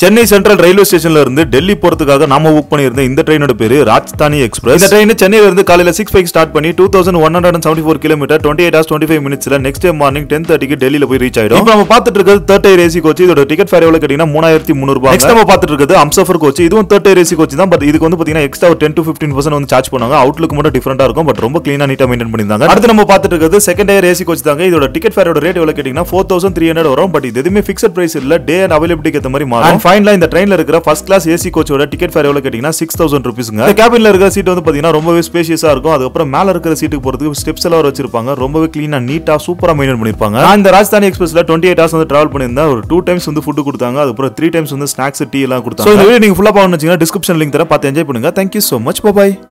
Chennai central railway ஸ்டேஷன்ல இருந்து டெல்லி போறதுக்காக நாம புக் பண்ணியிருந்த இந்த ட்ரெயினோட பேரு ராஜ்தானி எக்ஸ்பிரஸ் இந்த ட்ரெயின் சென்னையில இருந்து காலையில சிக்ஸ் ஃபைவ் ஸ்டார்ட் பண்ணி two thousand one hundred seventy four kilometre twenty eight hours twenty five மினிட்ஸ்ல நெக்ஸ்ட் டே மார்னிங் டென் தேர்ட்டிக்கு டெல்லியில போய் ரீச் ஆயிடும் இப்போ நம்ம பார்த்துட்டு இருக்கிறது தேர்ட் டயர் ஏசி கோச் இதோட டிக்கெட் ஃபேர் எவ்வளவு கேட்டீங்கன்னா மூணாயிரத்தி முந்நூறு ரூபாய் நெக்ஸ்ட் நம்ம பார்த்துட்டு இருக்கிறது அம்சஃபர் கோச் இதுவும் தேர்ட் டயர் ஏசி கோச் தான் பட் இதுக்கு வந்து பாத்தீங்கன்னா எக்ஸ்ட்ரா ஒரு டென் டு ஃபிஃப்டின் பர்சன்ட் வந்து சார்ஜ் பண்ணுவாங்க அவுட்லுக் மட்டும் டிஃபரெண்டா இருக்கும் பட் ரொம்ப கிளீனா நீட்டா மெயின்டைன் பண்ணிருந்தாங்க அடுத்து நம்ம பார்த்துட்டு இருக்கிறது செகண்ட் டயர் ஏசி கோச் தாங்க இதோட டிக்கெட் ஃபேரோட ரேட் எவ்வளவு கேட்டீங்கன்னா ஃபோர் தௌசண்ட் த்ரீ ஹண்ட்ரட் வரும் பட் இது எதுவுமே ஃபிக்ஸட் பிரைஸ் இல்ல டே அண்ட் அவைலபிலிட்டிக்கு ஏற்ற மாதிரி மாறும் ஃபைனலா இந்த ட்ரெயின்ல இருக்கிற ஃபர்ஸ்ட் கிளாஸ் ஏசி கோச்சோட டிக்கெட் ஃபேர் எவ்வளவு கேட்டீங்கன்னா சிக்ஸ் தௌசண்ட் ருபீஸ்ங்க இந்த கேபின்ல இருக்கிற சீட் வந்து பாத்தீங்கன்னா ரொம்பவே ஸ்பேஷியஸா இருக்கும் அதுக்கப்புறம் மேல இருக்கிற சீட்டுக்கு போறதுக்கு ஸ்டெப்ஸ் எல்லாம் வச்சிருப்பாங்க ரொம்பவே கிளீனா நீட்டா சூப்பரா மெயின்டைன் பண்ணிருப்பாங்க நான் இந்த ராஜஸ்தானி எக்ஸ்பிரஸ்ல டுவெண்ட்டி எயிட் ஹவர்ஸ் வந்து டிராவல் பண்ணியிருந்தேன் ஒரு டூ டைம்ஸ் வந்து ஃபுட் கொடுத்தாங்க அதுக்கப்புறம் த்ரீ டைம்ஸ் வந்து ஸ்நாக்ஸ் டீ எல்லாம் கொடுத்தாங்க So, இந்த வீடியோ நீங்க ஃபுல்லா பார்க்கணும்னு வச்சீங்கன்னா டிஸ்கிரிப்ஷன் லிங்க் தர பார்த்து என்ஜாய் பண்ணுங்க தேங்க்யூ so மச் பாய்